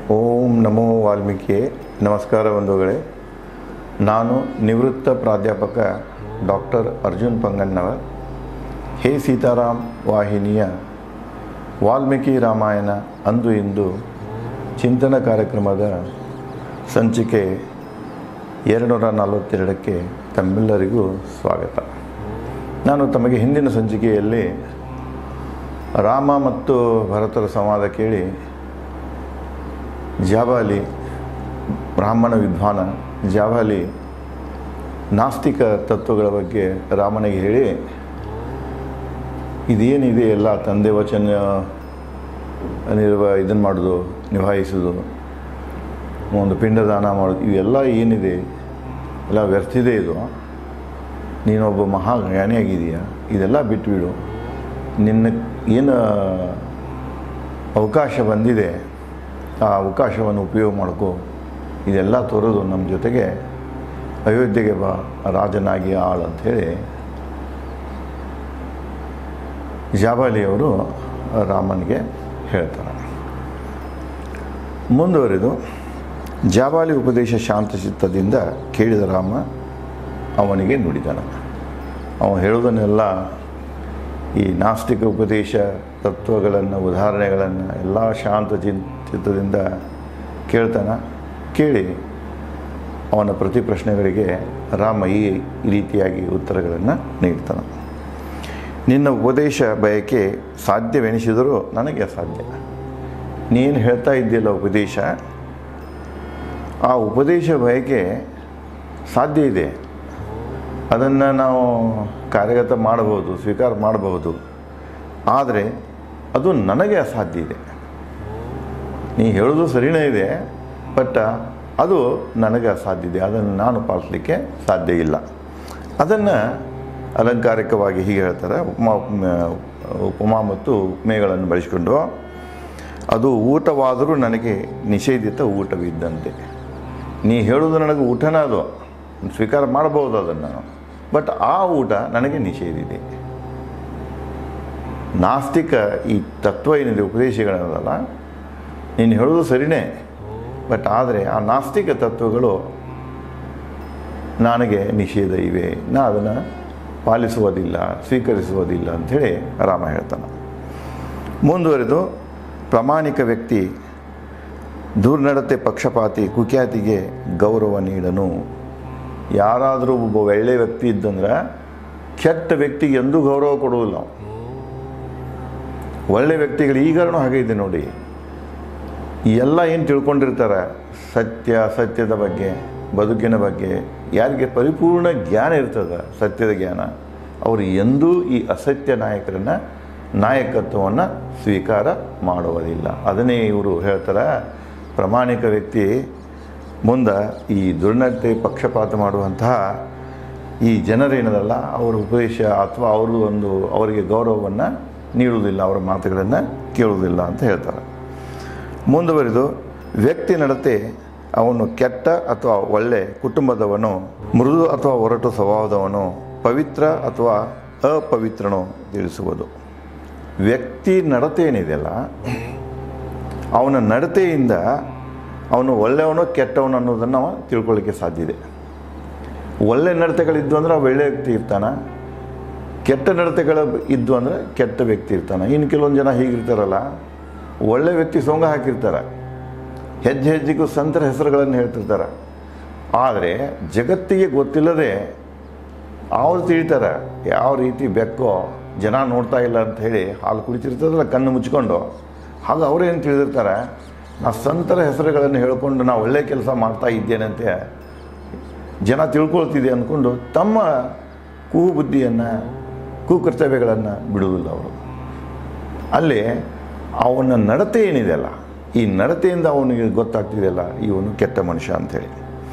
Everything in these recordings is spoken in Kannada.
ಓಂ ನಮೋ ವಾಲ್ಮೀಕಿಯೇ ನಮಸ್ಕಾರ ಬಂಧುಗಳೇ ನಾನು ನಿವೃತ್ತ ಪ್ರಾಧ್ಯಾಪಕ ಡಾಕ್ಟರ್ ಅರ್ಜುನ್ ಪಂಗಣ್ಣವರ್ ಹೇ ಸೀತಾರಾಮ್ ವಾಹಿನಿಯ ವಾಲ್ಮೀಕಿ ರಾಮಾಯಣ ಅಂದು ಇಂದು ಚಿಂತನ ಕಾರ್ಯಕ್ರಮದ ಸಂಚಿಕೆ ಎರಡುನೂರ ನಲವತ್ತೆರಡಕ್ಕೆ ತಮ್ಮೆಲ್ಲರಿಗೂ ಸ್ವಾಗತ ನಾನು ತಮಗೆ ಹಿಂದಿನ ಸಂಚಿಕೆಯಲ್ಲಿ ರಾಮ ಮತ್ತು ಭರತರ ಸಂವಾದ ಕೇಳಿ ಜಾಬಾಲಿ ಬ್ರಾಹ್ಮಣ ವಿದ್ವಾನ ಜಾಬಾಲಿ ನಾಸ್ತಿಕ ತತ್ವಗಳ ಬಗ್ಗೆ ರಾಮನಿಗೆ ಹೇಳಿ ಇದೇನಿದೆ ಎಲ್ಲ ತಂದೆ ವಚನ ನಿರ್ವ ಇದನ್ನು ಮಾಡೋದು ನಿಭಾಯಿಸೋದು ಒಂದು ಪಿಂಡದಾನ ಮಾಡೋದು ಇವೆಲ್ಲ ಏನಿದೆ ಎಲ್ಲ ವ್ಯರ್ಥಿದೆ ಇದು ನೀನೊಬ್ಬ ಮಹಾ ಜ್ಞಾನಿಯಾಗಿದೆಯಾ ಇದೆಲ್ಲ ಬಿಟ್ಬಿಡು ನಿನ್ನ ಏನು ಅವಕಾಶ ಬಂದಿದೆ ಆ ಅವಕಾಶವನ್ನು ಉಪಯೋಗ ಮಾಡ್ಕೋ ಇದೆಲ್ಲ ತೋರೋದು ನಮ್ಮ ಜೊತೆಗೆ ಅಯೋಧ್ಯೆಗೆ ಬಾ ರಾಜನಾಗಿ ಆಳು ಅಂಥೇಳಿ ಜಾಬಾಲಿಯವರು ರಾಮನಿಗೆ ಹೇಳ್ತಾರೆ ಮುಂದುವರೆದು ಜಾಬಾಲಿ ಉಪದೇಶ ಶಾಂತಚಿತ್ತದಿಂದ ಕೇಳಿದ ರಾಮ ಅವನಿಗೆ ನುಡಿದನು ಅವನು ಹೇಳೋದನ್ನೆಲ್ಲ ಈ ನಾಸ್ತಿಕ ಉಪದೇಶ ತತ್ವಗಳನ್ನು ಉದಾಹರಣೆಗಳನ್ನು ಎಲ್ಲ ಶಾಂತ ಚಿನ್ ಚಿತ್ತದಿಂದ ಕೇಳ್ತಾನೆ ಕೇಳಿ ಅವನ ಪ್ರತಿ ಪ್ರಶ್ನೆಗಳಿಗೆ ರಾಮ ಈ ರೀತಿಯಾಗಿ ಉತ್ತರಗಳನ್ನು ನೀಡ್ತಾನೆ ನಿನ್ನ ಉಪದೇಶ ಬಯಕೆ ಸಾಧ್ಯವೆನಿಸಿದರೂ ನನಗೆ ಅಸಾಧ್ಯ ನೀನು ಹೇಳ್ತಾ ಇದ್ದಿಲ್ಲ ಉಪದೇಶ ಆ ಉಪದೇಶ ಬಯಕೆ ಸಾಧ್ಯ ಇದೆ ಅದನ್ನು ನಾವು ಕಾರ್ಯಗತ ಮಾಡಬಹುದು ಸ್ವೀಕಾರ ಮಾಡಬಹುದು ಆದರೆ ಅದು ನನಗೆ ಅಸಾಧ್ಯ ಇದೆ ನೀ ಹೇಳೋದು ಸರಿಯೇ ಇದೆ ಬಟ್ ಅದು ನನಗೆ ಅಸಾಧ್ಯ ಇದೆ ಅದನ್ನು ನಾನು ಪಾಲಿಸಲಿಕ್ಕೆ ಸಾಧ್ಯ ಇಲ್ಲ ಅದನ್ನು ಅಲಂಕಾರಿಕವಾಗಿ ಹೀಗೆ ಹೇಳ್ತಾರೆ ಉಪಮಾ ಉಪಮಾ ಮತ್ತು ಉಪಮೆಗಳನ್ನು ಬಳಸಿಕೊಂಡು ಅದು ಊಟವಾದರೂ ನನಗೆ ನಿಷೇಧಿತ ಊಟವಿದ್ದಂತೆ ನೀ ಹೇಳೋದು ನನಗೆ ಊಟನ ಅದು ಸ್ವೀಕಾರ ಮಾಡಬಹುದು ಅದನ್ನು ಬಟ್ ಆ ಊಟ ನನಗೆ ನಿಷೇಧಿದೆ ನಾಸ್ತಿಕ ಈ ತತ್ವ ಏನಿದೆ ಉಪದೇಶಗಳನ್ನಲ್ಲ ನೀನು ಹೇಳೋದು ಸರಿಯೇ ಬಟ್ ಆದರೆ ಆ ನಾಸ್ತಿಕ ತತ್ವಗಳು ನನಗೆ ನಿಷೇಧ ಇವೆ ನಾ ಅದನ್ನು ಪಾಲಿಸುವುದಿಲ್ಲ ಸ್ವೀಕರಿಸುವುದಿಲ್ಲ ಅಂಥೇಳಿ ರಾಮ ಹೇಳ್ತಾನೆ ಮುಂದುವರೆದು ಪ್ರಾಮಾಣಿಕ ವ್ಯಕ್ತಿ ದುರ್ನಡತೆ ಪಕ್ಷಪಾತಿ ಕುಖ್ಯಾತಿಗೆ ಗೌರವ ನೀಡನು ಯಾರಾದರೂ ಒಬ್ಬ ಒಳ್ಳೆಯ ವ್ಯಕ್ತಿ ಇದ್ದಂದ್ರೆ ಕೆಟ್ಟ ವ್ಯಕ್ತಿಗೆ ಎಂದೂ ಗೌರವ ಕೊಡುವುದಿಲ್ಲ ನಾವು ಒಳ್ಳೆ ವ್ಯಕ್ತಿಗಳು ಈಗಾರೂ ಹಾಗೆ ಇದೆ ನೋಡಿ ಎಲ್ಲ ಏನು ತಿಳ್ಕೊಂಡಿರ್ತಾರೆ ಸತ್ಯ ಸತ್ಯದ ಬಗ್ಗೆ ಬದುಕಿನ ಬಗ್ಗೆ ಯಾರಿಗೆ ಪರಿಪೂರ್ಣ ಜ್ಞಾನ ಇರ್ತದೆ ಸತ್ಯದ ಜ್ಞಾನ ಅವರು ಎಂದೂ ಈ ಅಸತ್ಯ ನಾಯಕರನ್ನು ನಾಯಕತ್ವವನ್ನು ಸ್ವೀಕಾರ ಮಾಡುವುದಿಲ್ಲ ಅದನ್ನೇ ಇವರು ಹೇಳ್ತಾರೆ ಪ್ರಾಮಾಣಿಕ ವ್ಯಕ್ತಿ ಮುಂದೆ ಈ ದುರ್ನಡತೆ ಪಕ್ಷಪಾತ ಮಾಡುವಂತಹ ಈ ಜನರೇನದಲ್ಲ ಅವರ ಉಪದೇಶ ಅಥವಾ ಅವ್ರದ್ದು ಒಂದು ಅವರಿಗೆ ಗೌರವವನ್ನು ನೀಡುವುದಿಲ್ಲ ಅವರ ಮಾತುಗಳನ್ನು ಕೇಳುವುದಿಲ್ಲ ಅಂತ ಹೇಳ್ತಾರೆ ಮುಂದುವರಿದು ವ್ಯಕ್ತಿ ನಡತೆ ಅವನು ಕೆಟ್ಟ ಅಥವಾ ಒಳ್ಳೆ ಕುಟುಂಬದವನು ಮೃದು ಅಥವಾ ಒರಟು ಸ್ವಭಾವದವನು ಪವಿತ್ರ ಅಥವಾ ಅಪವಿತ್ರನೋ ತಿಳಿಸುವುದು ವ್ಯಕ್ತಿ ನಡತೆ ಏನಿದೆಯಲ್ಲ ಅವನ ನಡತೆಯಿಂದ ಅವನು ಒಳ್ಳೆಯವನು ಕೆಟ್ಟವನು ಅನ್ನೋದನ್ನು ನಾವು ತಿಳ್ಕೊಳ್ಳಿಕ್ಕೆ ಸಾಧ್ಯ ಇದೆ ಒಳ್ಳೆ ನಡತೆಗಳಿದ್ದು ಅಂದ್ರೆ ಒಳ್ಳೆ ವ್ಯಕ್ತಿ ಇರ್ತಾನೆ ಕೆಟ್ಟ ನಡತೆಗಳು ಇದ್ದು ಅಂದರೆ ಕೆಟ್ಟ ವ್ಯಕ್ತಿ ಇರ್ತಾನೆ ಇನ್ನು ಕೆಲವೊಂದು ಜನ ಹೀಗಿರ್ತಾರಲ್ಲ ಒಳ್ಳೆ ವ್ಯಕ್ತಿ ಸೊಂಗ ಹಾಕಿರ್ತಾರೆ ಹೆಜ್ಜೆ ಹೆಜ್ಜೆಗೂ ಸಂತರ ಹೆಸರುಗಳನ್ನು ಹೇಳ್ತಿರ್ತಾರೆ ಆದರೆ ಜಗತ್ತಿಗೆ ಗೊತ್ತಿಲ್ಲದೆ ಅವ್ರು ತಿಳಿತಾರೆ ಯಾವ ರೀತಿ ಬೆಕ್ಕೋ ಜನ ನೋಡ್ತಾ ಇಲ್ಲ ಅಂತ ಹೇಳಿ ಹಾಲು ಕುಡಿತಿರ್ತದಲ್ಲ ಕಣ್ಣು ಮುಚ್ಕೊಂಡು ಹಾಗೆ ಅವರೇನು ತಿಳಿದಿರ್ತಾರೆ ನಾ ಸಂತರ ಹೆಸರುಗಳನ್ನು ಹೇಳ್ಕೊಂಡು ನಾ ಒಳ್ಳೆ ಕೆಲಸ ಮಾಡ್ತಾ ಇದ್ದೇನಂತೆ ಜನ ತಿಳ್ಕೊಳ್ತಿದೆ ಅಂದ್ಕೊಂಡು ತಮ್ಮ ಕುಹು ಬುದ್ಧಿಯನ್ನು ಕುಕರ್ತವ್ಯಗಳನ್ನು ಬಿಡುವುದಿಲ್ಲ ಅವರು ಅಲ್ಲಿ ಅವನ ನಡತೆ ಏನಿದೆಯಲ್ಲ ಈ ನಡತೆಯಿಂದ ಅವನಿಗೆ ಗೊತ್ತಾಗ್ತಿದೆಯಲ್ಲ ಇವನು ಕೆಟ್ಟ ಮನುಷ್ಯ ಅಂಥೇಳಿ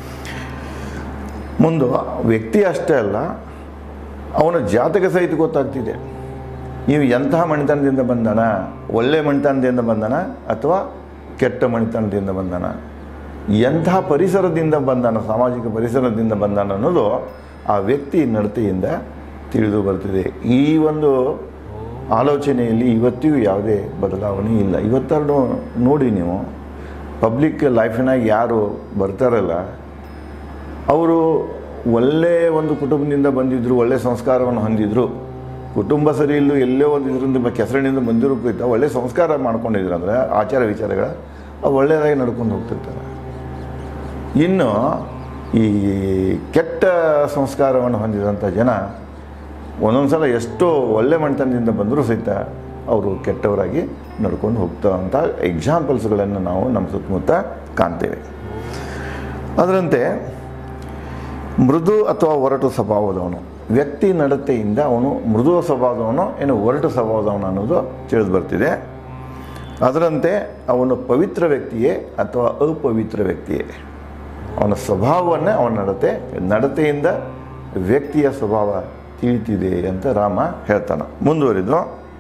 ಮುಂದೆ ವ್ಯಕ್ತಿ ಅಷ್ಟೇ ಅಲ್ಲ ಅವನ ಜಾತಕ ಸಹಿತ ಗೊತ್ತಾಗ್ತಿದೆ ನೀವು ಎಂತಹ ಮಣಿತನದಿಂದ ಬಂದಾನ ಒಳ್ಳೆ ಮಣಿತನದಿಂದ ಬಂದಾನ ಅಥವಾ ಕೆಟ್ಟ ಮಣಿತನದಿಂದ ಬಂದಾನ ಎಂತಹ ಪರಿಸರದಿಂದ ಬಂದಾನ ಸಾಮಾಜಿಕ ಪರಿಸರದಿಂದ ಬಂದಾನ ಅನ್ನೋದು ಆ ವ್ಯಕ್ತಿ ನಡತೆಯಿಂದ ತಿಳಿದು ಬರ್ತಿದೆ ಈ ಒಂದು ಆಲೋಚನೆಯಲ್ಲಿ ಇವತ್ತಿಗೂ ಯಾವುದೇ ಬದಲಾವಣೆ ಇಲ್ಲ ಇವತ್ತಾರು ನೋಡಿ ನೀವು ಪಬ್ಲಿಕ್ ಲೈಫಿನಾಗ ಯಾರು ಬರ್ತಾರಲ್ಲ ಅವರು ಒಳ್ಳೆಯ ಒಂದು ಕುಟುಂಬದಿಂದ ಬಂದಿದ್ದರು ಒಳ್ಳೆಯ ಸಂಸ್ಕಾರವನ್ನು ಹೊಂದಿದ್ರು ಕುಟುಂಬ ಸರಿ ಇಲ್ಲೂ ಎಲ್ಲೋ ಒಂದು ಇದರಿಂದ ಕೆಸರಿನಿಂದ ಬಂದಿರೋ ಕುರಿತ ಒಳ್ಳೆಯ ಸಂಸ್ಕಾರ ಮಾಡ್ಕೊಂಡಿದ್ರು ಅಂದರೆ ಆಚಾರ ವಿಚಾರಗಳ ಅವು ಒಳ್ಳೆಯದಾಗಿ ನಡ್ಕೊಂಡು ಹೋಗ್ತಿರ್ತಾರೆ ಇನ್ನು ಈ ಕೆಟ್ಟ ಸಂಸ್ಕಾರವನ್ನು ಹೊಂದಿದಂಥ ಜನ ಒಂದೊಂದು ಸಲ ಎಷ್ಟೋ ಒಳ್ಳೆ ಮನೆತನದಿಂದ ಬಂದರೂ ಸಹಿತ ಅವರು ಕೆಟ್ಟವರಾಗಿ ನಡ್ಕೊಂಡು ಹೋಗ್ತಾವಂಥ ಎಕ್ಸಾಂಪಲ್ಸ್ಗಳನ್ನು ನಾವು ನಮ್ಮ ಸುತ್ತಮುತ್ತ ಕಾಣ್ತೇವೆ ಅದರಂತೆ ಮೃದು ಅಥವಾ ಒರಟು ಸ್ವಭಾವದವನು ವ್ಯಕ್ತಿ ನಡತೆಯಿಂದ ಅವನು ಮೃದು ಸ್ವಭಾವದವನು ಏನು ಒರಟು ಸ್ವಭಾವದವನು ಅನ್ನೋದು ತಿಳಿದು ಬರ್ತಿದೆ ಅದರಂತೆ ಅವನು ಪವಿತ್ರ ವ್ಯಕ್ತಿಯೇ ಅಥವಾ ಅಪವಿತ್ರ ವ್ಯಕ್ತಿಯೇ ಅವನ ಸ್ವಭಾವವನ್ನೇ ಅವನ ನಡತೆ ನಡತೆಯಿಂದ ವ್ಯಕ್ತಿಯ ಸ್ವಭಾವ ತಿಳಿತಿದೆ ಅಂತ ರಾಮ ಹೇಳ್ತಾನೆ ಮುಂದುವರಿದು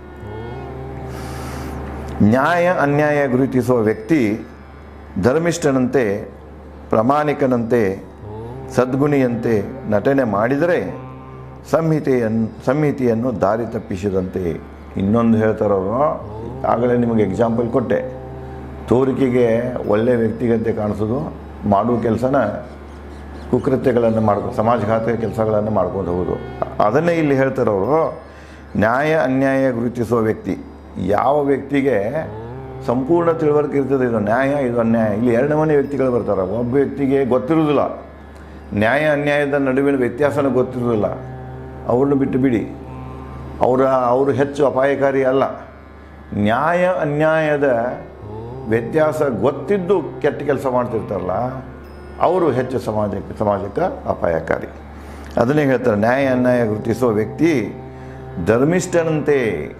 ನ್ಯಾಯ ಅನ್ಯಾಯ ಗುರುತಿಸುವ ವ್ಯಕ್ತಿ ಧರ್ಮಿಷ್ಠನಂತೆ ಪ್ರಾಮಾಣಿಕನಂತೆ ಸದ್ಗುಣಿಯಂತೆ ನಟನೆ ಮಾಡಿದರೆ ಸಂಹಿತೆಯನ್ನು ಸಂಹಿತೆಯನ್ನು ದಾರಿ ತಪ್ಪಿಸಿದಂತೆ ಇನ್ನೊಂದು ಹೇಳ್ತಾರವರು ಆಗಲೇ ನಿಮಗೆ ಎಕ್ಸಾಂಪಲ್ ಕೊಟ್ಟೆ ತೋರಿಕೆಗೆ ಒಳ್ಳೆ ವ್ಯಕ್ತಿಗಂತೆ ಕಾಣಿಸೋದು ಮಾಡುವ ಕೆಲಸನ ಕುಕೃತ್ಯಗಳನ್ನು ಮಾಡ್ಕೊ ಸಮಾಜಘಾತಕ ಕೆಲಸಗಳನ್ನು ಮಾಡ್ಕೊಂಡು ಹೋಗೋದು ಅದನ್ನೇ ಇಲ್ಲಿ ಹೇಳ್ತಾರವರು ನ್ಯಾಯ ಅನ್ಯಾಯ ಗುರುತಿಸುವ ವ್ಯಕ್ತಿ ಯಾವ ವ್ಯಕ್ತಿಗೆ ಸಂಪೂರ್ಣ ತಿಳುವಳಿಕೆ ಇರ್ತದೆ ಇದು ನ್ಯಾಯ ಇದು ಅನ್ಯಾಯ ಇಲ್ಲಿ ಎರಡು ಮನೆ ವ್ಯಕ್ತಿಗಳು ಬರ್ತಾರೆ ಒಬ್ಬ ವ್ಯಕ್ತಿಗೆ ಗೊತ್ತಿರುವುದಿಲ್ಲ ನ್ಯಾಯ ಅನ್ಯಾಯದ ನಡುವಿನ ವ್ಯತ್ಯಾಸನ ಗೊತ್ತಿರುವುದಿಲ್ಲ ಅವ್ರನ್ನ ಬಿಟ್ಟು ಬಿಡಿ ಅವರ ಅವರು ಹೆಚ್ಚು ಅಪಾಯಕಾರಿ ಅಲ್ಲ ನ್ಯಾಯ ಅನ್ಯಾಯದ ವ್ಯತ್ಯಾಸ ಗೊತ್ತಿದ್ದು ಕೆಟ್ಟ ಕೆಲಸ ಮಾಡ್ತಿರ್ತಾರಲ್ಲ ಅವರು ಹೆಚ್ಚು ಸಮಾಜಕ್ಕೆ ಸಮಾಜಕ್ಕೆ ಅಪಾಯಕಾರಿ ಅದನ್ನೇ ಹೇಳ್ತಾರೆ ನ್ಯಾಯ ಅನ್ಯಾಯ ಗುರುತಿಸುವ ವ್ಯಕ್ತಿ ಧರ್ಮಿಷ್ಠನಂತೆ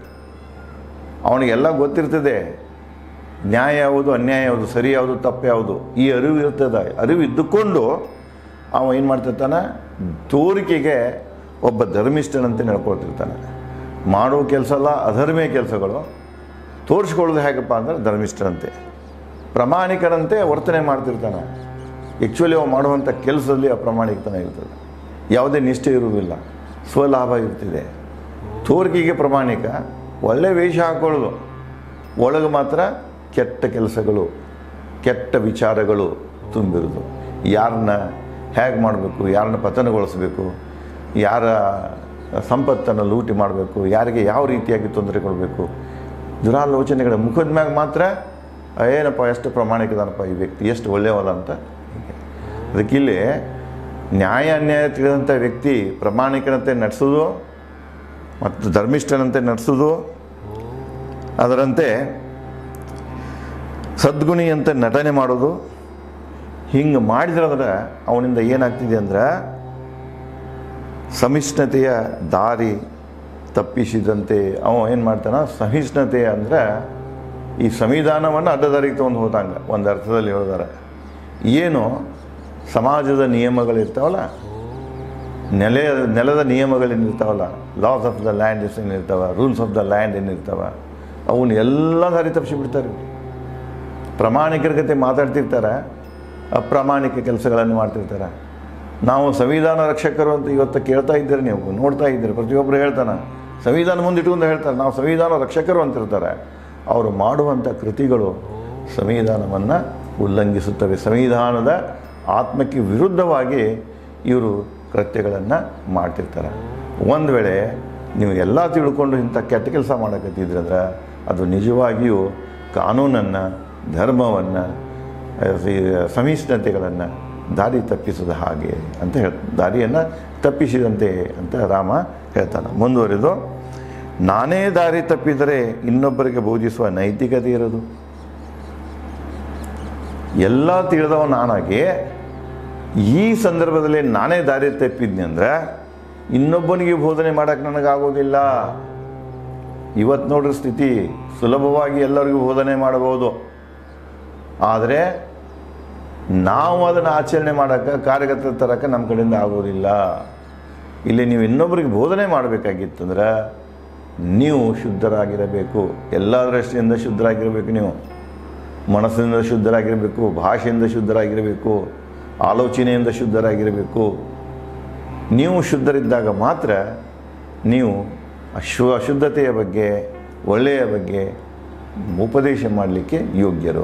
ಅವನಿಗೆಲ್ಲ ಗೊತ್ತಿರ್ತದೆ ನ್ಯಾಯ ಯಾವುದು ಅನ್ಯಾಯ ಯಾವುದು ಸರಿ ಯಾವುದು ತಪ್ಪು ಯಾವುದು ಈ ಅರಿವು ಇರ್ತದೆ ಅರಿವು ಇದ್ದುಕೊಂಡು ಅವ ಏನು ಮಾಡ್ತಿರ್ತಾನೆ ತೋರಿಕೆಗೆ ಒಬ್ಬ ಧರ್ಮಿಷ್ಠನಂತೆ ನಡ್ಕೊಳ್ತಿರ್ತಾನೆ ಮಾಡೋ ಕೆಲಸ ಎಲ್ಲ ಅಧರ್ಮೀಯ ಕೆಲಸಗಳು ತೋರಿಸ್ಕೊಳ್ಳೋದು ಹೇಗಪ್ಪ ಅಂದರೆ ಧರ್ಮಿಷ್ಠನಂತೆ ಪ್ರಾಮಾಣಿಕರಂತೆ ವರ್ತನೆ ಮಾಡ್ತಿರ್ತಾನೆ ಆ್ಯಕ್ಚುಲಿ ಅವ ಮಾಡುವಂಥ ಕೆಲಸದಲ್ಲಿ ಅಪ್ರಾಮಾಣಿಕತನ ಇರ್ತದೆ ಯಾವುದೇ ನಿಷ್ಠೆ ಇರುವುದಿಲ್ಲ ಸ್ವಲಾಭ ಇರ್ತಿದೆ ತೋರಿಕೆಗೆ ಪ್ರಾಮಾಣಿಕ ಒಳ್ಳೆ ವೇಷ ಹಾಕೊಳ್ಳೋದು ಒಳಗೆ ಮಾತ್ರ ಕೆಟ್ಟ ಕೆಲಸಗಳು ಕೆಟ್ಟ ವಿಚಾರಗಳು ತುಂಬಿರೋದು ಯಾರನ್ನ ಹೇಗೆ ಮಾಡಬೇಕು ಯಾರನ್ನ ಪತನಗೊಳಿಸಬೇಕು ಯಾರ ಸಂಪತ್ತನ್ನು ಲೂಟಿ ಮಾಡಬೇಕು ಯಾರಿಗೆ ಯಾವ ರೀತಿಯಾಗಿ ತೊಂದರೆ ಕೊಡಬೇಕು ದುರಾಲೋಚನೆಗಳ ಮುಖದ ಮ್ಯಾಗ ಮಾತ್ರ ಏನಪ್ಪ ಎಷ್ಟು ಪ್ರಾಮಾಣಿಕದಾನಪ್ಪ ಈ ವ್ಯಕ್ತಿ ಎಷ್ಟು ಒಳ್ಳೆಯವದ ಅಂತ ಹೀಗೆ ಅದಕ್ಕಿಲ್ಲಿ ನ್ಯಾಯ ಅನ್ಯಾಯ ತಿಳಿದಂಥ ವ್ಯಕ್ತಿ ಪ್ರಾಮಾಣಿಕನಂತೆ ನಡೆಸೋದು ಮತ್ತು ಧರ್ಮಿಷ್ಠನಂತೆ ನಡೆಸೋದು ಅದರಂತೆ ಸದ್ಗುಣಿಯಂತೆ ನಟನೆ ಮಾಡೋದು ಹಿಂಗೆ ಮಾಡಿದ್ರಂದ್ರೆ ಅವನಿಂದ ಏನಾಗ್ತಿದೆ ಅಂದ್ರೆ ಸಹಿಷ್ಣುತೆಯ ದಾರಿ ತಪ್ಪಿಸಿದಂತೆ ಅವ ಏನು ಮಾಡ್ತಾನ ಸಹಿಷ್ಣುತೆ ಅಂದರೆ ಈ ಸಂವಿಧಾನವನ್ನು ಅಡ್ಡದಾರಿಗೆ ತೊಗೊಂಡು ಹೋದಂಗೆ ಒಂದು ಅರ್ಥದಲ್ಲಿ ಹೇಳಿದಾರೆ ಏನು ಸಮಾಜದ ನಿಯಮಗಳಿರ್ತಾವಲ್ಲ ನೆಲೆ ನೆಲದ ನಿಯಮಗಳೇನಿರ್ತಾವಲ್ಲ ಲಾಸ್ ಆಫ್ ದ ಲ್ಯಾಂಡ್ ಏನಿರ್ತಾವ ರೂಲ್ಸ್ ಆಫ್ ದ ಲ್ಯಾಂಡ್ ಏನಿರ್ತಾವ ಅವನ್ನ ಎಲ್ಲ ದಾರಿ ತಪ್ಪಿಸಿಬಿಡ್ತಾರೆ ಪ್ರಾಮಾಣಿಕರ ಜೊತೆ ಮಾತಾಡ್ತಿರ್ತಾರೆ ಅಪ್ರಾಮಾಣಿಕ ಕೆಲಸಗಳನ್ನು ಮಾಡ್ತಿರ್ತಾರೆ ನಾವು ಸಂವಿಧಾನ ರಕ್ಷಕರು ಅಂತ ಇವತ್ತು ಕೇಳ್ತಾ ಇದ್ದೀರಿ ನೀವು ನೋಡ್ತಾ ಇದ್ದೀರಿ ಪ್ರತಿಯೊಬ್ಬರು ಹೇಳ್ತಾನೆ ಸಂವಿಧಾನ ಮುಂದೆ ಇಟ್ಕೊಂಡು ಹೇಳ್ತಾರೆ ನಾವು ಸಂವಿಧಾನ ರಕ್ಷಕರು ಅಂತಿರ್ತಾರೆ ಅವರು ಮಾಡುವಂಥ ಕೃತಿಗಳು ಸಂವಿಧಾನವನ್ನು ಉಲ್ಲಂಘಿಸುತ್ತವೆ ಸಂವಿಧಾನದ ಆತ್ಮಕ್ಕೆ ವಿರುದ್ಧವಾಗಿ ಇವರು ಕೃತ್ಯಗಳನ್ನು ಮಾಡ್ತಿರ್ತಾರೆ ಒಂದು ವೇಳೆ ನೀವು ಎಲ್ಲ ತಿಳ್ಕೊಂಡು ಇಂಥ ಕೆಟ್ಟ ಕೆಲಸ ಮಾಡಕತ್ತಿದ್ರಿ ಅಂದ್ರೆ ಅದು ನಿಜವಾಗಿಯೂ ಕಾನೂನನ್ನು ಧರ್ಮವನ್ನು ಸಹಿಷ್ಣುತೆಗಳನ್ನು ದಾರಿ ತಪ್ಪಿಸದ ಹಾಗೆ ಅಂತ ಹೇಳ್ ದಾರಿಯನ್ನು ತಪ್ಪಿಸಿದಂತೆ ಅಂತ ರಾಮ ಹೇಳ್ತಾನೆ ಮುಂದುವರಿದು ನಾನೇ ದಾರಿ ತಪ್ಪಿದರೆ ಇನ್ನೊಬ್ಬರಿಗೆ ಬೋಧಿಸುವ ನೈತಿಕತೆ ಇರೋದು ಎಲ್ಲ ತಿಳಿದವ ನಾನಾಗಿ ಈ ಸಂದರ್ಭದಲ್ಲಿ ನಾನೇ ದಾರಿ ತಪ್ಪಿದ್ನಿ ಅಂದ್ರೆ ಇನ್ನೊಬ್ಬನಿಗೆ ಬೋಧನೆ ಮಾಡೋಕ್ಕೆ ನನಗಾಗೋದಿಲ್ಲ ಇವತ್ತು ನೋಡ್ರಿ ಸ್ಥಿತಿ ಸುಲಭವಾಗಿ ಎಲ್ಲರಿಗೂ ಬೋಧನೆ ಮಾಡಬಹುದು ಆದರೆ ನಾವು ಅದನ್ನು ಆಚರಣೆ ಮಾಡೋಕ್ಕೆ ಕಾರ್ಯಗತ ತರಕ್ಕೆ ನಮ್ಮ ಕಡೆಯಿಂದ ಆಗೋದಿಲ್ಲ ಇಲ್ಲಿ ನೀವು ಇನ್ನೊಬ್ಬರಿಗೆ ಬೋಧನೆ ಮಾಡಬೇಕಾಗಿತ್ತಂದ್ರೆ ನೀವು ಶುದ್ಧರಾಗಿರಬೇಕು ಎಲ್ಲ ದೃಷ್ಟಿಯಿಂದ ಶುದ್ಧರಾಗಿರಬೇಕು ನೀವು ಮನಸ್ಸಿನಿಂದ ಶುದ್ಧರಾಗಿರಬೇಕು ಭಾಷೆಯಿಂದ ಶುದ್ಧರಾಗಿರಬೇಕು ಆಲೋಚನೆಯಿಂದ ಶುದ್ಧರಾಗಿರಬೇಕು ನೀವು ಶುದ್ಧರಿದ್ದಾಗ ಮಾತ್ರ ನೀವು ಅಶು ಅಶುದ್ಧತೆಯ ಬಗ್ಗೆ ಒಳ್ಳೆಯ ಬಗ್ಗೆ ಉಪದೇಶ ಮಾಡಲಿಕ್ಕೆ ಯೋಗ್ಯರು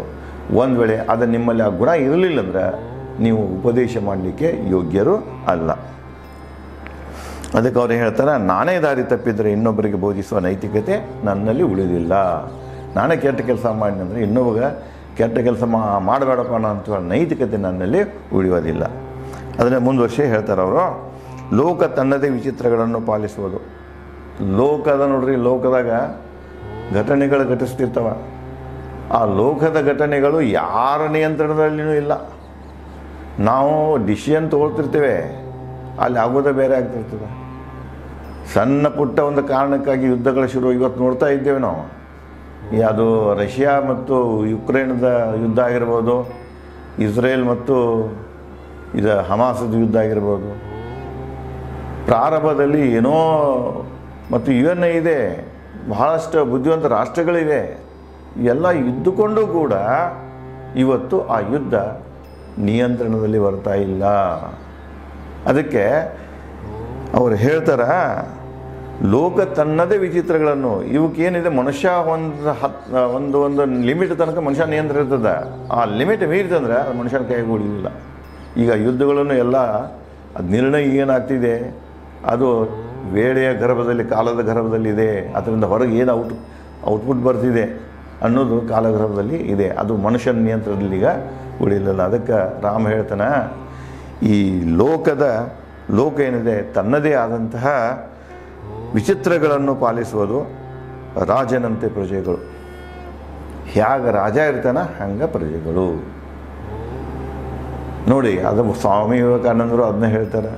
ಒಂದು ವೇಳೆ ಅದು ನಿಮ್ಮಲ್ಲಿ ಆ ಗುಣ ಇರಲಿಲ್ಲ ಅಂದ್ರೆ ನೀವು ಉಪದೇಶ ಮಾಡಲಿಕ್ಕೆ ಯೋಗ್ಯರು ಅಲ್ಲ ಅದಕ್ಕೆ ಅವ್ರು ಹೇಳ್ತಾರೆ ನಾನೇ ದಾರಿ ತಪ್ಪಿದರೆ ಇನ್ನೊಬ್ಬರಿಗೆ ಬೋಧಿಸುವ ನೈತಿಕತೆ ನನ್ನಲ್ಲಿ ಉಳಿದಿಲ್ಲ ನಾನೇ ಕೆಟ್ಟ ಕೆಲಸ ಮಾಡಿನಂದ್ರೆ ಇನ್ನೊಬ್ಬಗ ಕೆಟ್ಟ ಕೆಲಸ ಮಾ ಮಾಡಬೇಡಪ್ಪ ಅಂತ ನೈತಿಕತೆ ನನ್ನಲ್ಲಿ ಉಳಿಯೋದಿಲ್ಲ ಅದನ್ನೇ ಮುಂದುವರ್ಷಿ ಹೇಳ್ತಾರೆ ಅವರು ಲೋಕ ತನ್ನದೇ ವಿಚಿತ್ರಗಳನ್ನು ಪಾಲಿಸುವುದು ಲೋಕದ ನೋಡ್ರಿ ಲೋಕದಾಗ ಘಟನೆಗಳು ಘಟಿಸ್ತಿರ್ತವ ಆ ಲೋಕದ ಘಟನೆಗಳು ಯಾರ ನಿಯಂತ್ರಣದಲ್ಲಿಯೂ ಇಲ್ಲ ನಾವು ಡಿಸಿಷನ್ ತೊಗೊಳ್ತಿರ್ತೇವೆ ಅಲ್ಲಿ ಆಗೋದೇ ಬೇರೆ ಆಗ್ತಿರ್ತದೆ ಸಣ್ಣ ಪುಟ್ಟ ಒಂದು ಕಾರಣಕ್ಕಾಗಿ ಯುದ್ಧಗಳು ಶುರು ಇವತ್ತು ನೋಡ್ತಾ ಇದ್ದೇವೆ ನಾವು ಈ ಅದು ರಷ್ಯಾ ಮತ್ತು ಯುಕ್ರೇನ್ದ ಯುದ್ಧ ಆಗಿರ್ಬೋದು ಇಸ್ರೇಲ್ ಮತ್ತು ಇದು ಹಮಾಸದ ಯುದ್ಧ ಆಗಿರ್ಬೋದು ಪ್ರಾರಂಭದಲ್ಲಿ ಏನೋ ಮತ್ತು ಯು ಎನ್ ಐ ಇದೆ ಬಹಳಷ್ಟು ಬುದ್ಧಿವಂತ ರಾಷ್ಟ್ರಗಳಿವೆ ಎಲ್ಲ ಇದ್ದುಕೊಂಡು ಕೂಡ ಇವತ್ತು ಆ ಯುದ್ಧ ನಿಯಂತ್ರಣದಲ್ಲಿ ಬರ್ತಾ ಇಲ್ಲ ಅದಕ್ಕೆ ಅವ್ರು ಹೇಳ್ತಾರ ಲೋಕ ತನ್ನದೇ ವಿಚಿತ್ರಗಳನ್ನು ಇವಕ್ಕೇನಿದೆ ಮನುಷ್ಯ ಒಂದು ಹತ್ ಒಂದು ಒಂದು ಲಿಮಿಟ್ ತನಕ ಮನುಷ್ಯ ನಿಯಂತ್ರಣ ಇರ್ತದೆ ಆ ಲಿಮಿಟ್ ಮೀರಿತಂದ್ರೆ ಅದು ಮನುಷ್ಯನ ಕೈಗೆ ಉಳಿದಿಲ್ಲ ಈಗ ಯುದ್ಧಗಳನ್ನು ಎಲ್ಲ ಅದು ನಿರ್ಣಯ ಏನಾಗ್ತಿದೆ ಅದು ವೇಳೆಯ ಗರ್ಭದಲ್ಲಿ ಕಾಲದ ಗರ್ಭದಲ್ಲಿದೆ ಅದರಿಂದ ಹೊರಗೆ ಏನು ಔಟ್ ಔಟ್ಪುಟ್ ಬರ್ತಿದೆ ಅನ್ನೋದು ಕಾಲಗರ್ಭದಲ್ಲಿ ಇದೆ ಅದು ಮನುಷ್ಯನ ನಿಯಂತ್ರಣದಲ್ಲಿ ಈಗ ಉಳಿಲಿಲ್ಲ ಅದಕ್ಕೆ ರಾಮ ಹೇಳ್ತಾನೆ ಈ ಲೋಕದ ಲೋಕ ಏನಿದೆ ತನ್ನದೇ ಆದಂತಹ ವಿಚಿತ್ರಗಳನ್ನು ಪಾಲಿಸುವುದು ರಾಜನಂತೆ ಪ್ರಜೆಗಳು ಹ್ಯಾಗ ರಾಜ ಇರ್ತಾನ ಹಂಗ ಪ್ರಜೆಗಳು ನೋಡಿ ಅದು ಸ್ವಾಮಿ ವಿವೇಕಾನಂದರು ಅದನ್ನ ಹೇಳ್ತಾರೆ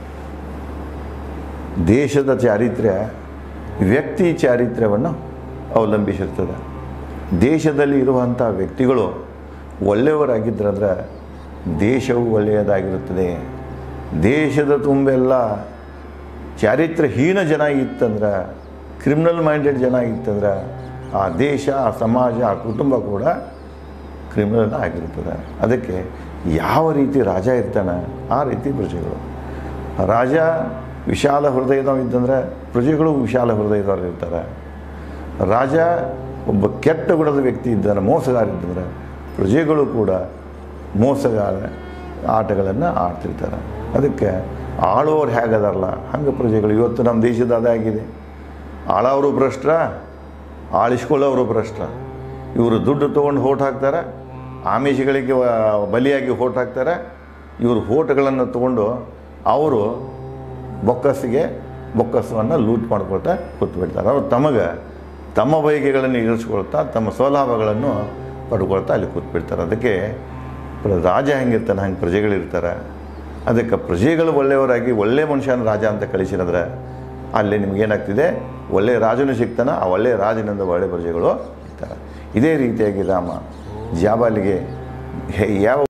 ದೇಶದ ಚಾರಿತ್ರ್ಯ ವ್ಯಕ್ತಿ ಚಾರಿತ್ರ್ಯವನ್ನು ಅವಲಂಬಿಸಿರ್ತದೆ ದೇಶದಲ್ಲಿ ಇರುವಂಥ ವ್ಯಕ್ತಿಗಳು ಒಳ್ಳೆಯವರಾಗಿದ್ದರಂದ್ರೆ ದೇಶವು ಒಳ್ಳೆಯದಾಗಿರುತ್ತದೆ ದೇಶದ ತುಂಬೆಲ್ಲ ಚಾರಿತ್ರ್ಯಹೀನ ಜನ ಇತ್ತಂದ್ರೆ ಕ್ರಿಮಿನಲ್ ಮೈಂಡೆಡ್ ಜನ ಇತ್ತಂದ್ರೆ ಆ ದೇಶ ಆ ಸಮಾಜ ಆ ಕುಟುಂಬ ಕೂಡ ಕ್ರಿಮಿನಲ್ ಆಗಿರ್ತದೆ ಅದಕ್ಕೆ ಯಾವ ರೀತಿ ರಾಜ ಇರ್ತಾನೆ ಆ ರೀತಿ ಪ್ರಜೆಗಳು ರಾಜ ವಿಶಾಲ ಹೃದಯದವ ಇದ್ದಂದ್ರೆ ಪ್ರಜೆಗಳು ವಿಶಾಲ ಹೃದಯದವ್ರು ಇರ್ತಾರೆ ರಾಜ ಒಬ್ಬ ಕೆಟ್ಟ ಗುಣದ ವ್ಯಕ್ತಿ ಇದ್ದಾನೆ ಮೋಸಗಾರ ಇದ್ದಂದ್ರೆ ಪ್ರಜೆಗಳು ಕೂಡ ಮೋಸಗಾರ ಆಟಗಳನ್ನು ಆಡ್ತಿರ್ತಾರೆ ಅದಕ್ಕೆ ಆಳುವವ್ರು ಹೇಗದಾರಲ್ಲ ಹಂಗೆ ಪ್ರಜೆಗಳು ಇವತ್ತು ನಮ್ಮ ದೇಶದ ಅದೇ ಆಗಿದೆ ಆಳವರು ಭ್ರಷ್ಟ ಆಳಿಸ್ಕೊಳ್ಳೋರು ಭ್ರಷ್ಟ ಇವರು ದುಡ್ಡು ತೊಗೊಂಡು ಹೋಟ್ ಹಾಕ್ತಾರೆ ಆಮಿಷಗಳಿಗೆ ವ- ಬಲಿಯಾಗಿ ಹೋಟ್ ಹಾಕ್ತಾರೆ ಇವರು ಹೋಟ್ಗಳನ್ನು ತೊಗೊಂಡು ಅವರು ಬೊಕ್ಕಸಿಗೆ ಬೊಕ್ಕಸವನ್ನು ಲೂಟ್ ಮಾಡ್ಕೊಳ್ತಾ ಕೂತ್ಬಿಡ್ತಾರೆ ಅವ್ರು ತಮಗೆ ತಮ್ಮ ಬಯಕೆಗಳನ್ನು ಈಡೇರಿಸ್ಕೊಳ್ತಾ ತಮ್ಮ ಸ್ವಲಾಭಗಳನ್ನು ಪಡ್ಕೊಳ್ತಾ ಅಲ್ಲಿ ಕೂತ್ಬಿಡ್ತಾರೆ ಅದಕ್ಕೆ ಪ್ರ- ರಾಜ ಹೆಂಗಿರ್ತಾನೆ ಹಂಗೆ ಪ್ರಜೆಗಳಿರ್ತಾರೆ ಅದಕ್ಕೆ ಪ್ರಜೆಗಳು ಒಳ್ಳೆಯವರಾಗಿ ಒಳ್ಳೆ ಮನುಷ್ಯನ ರಾಜ ಅಂತ ಕಳಿಸಿದ್ರೆ ಅಲ್ಲಿ ನಿಮಗೇನಾಗ್ತಿದೆ ಒಳ್ಳೆ ರಾಜನು ಸಿಗ್ತಾನೆ ಆ ಒಳ್ಳೆಯ ರಾಜನಿಂದ ಒಳ್ಳೆ ಪ್ರಜೆಗಳು ಇರ್ತಾರೆ ಇದೇ ರೀತಿಯಾಗಿ ರಾಮ ಜಾಬಾಲಿಗೆ ಹೆ- ಯಾವ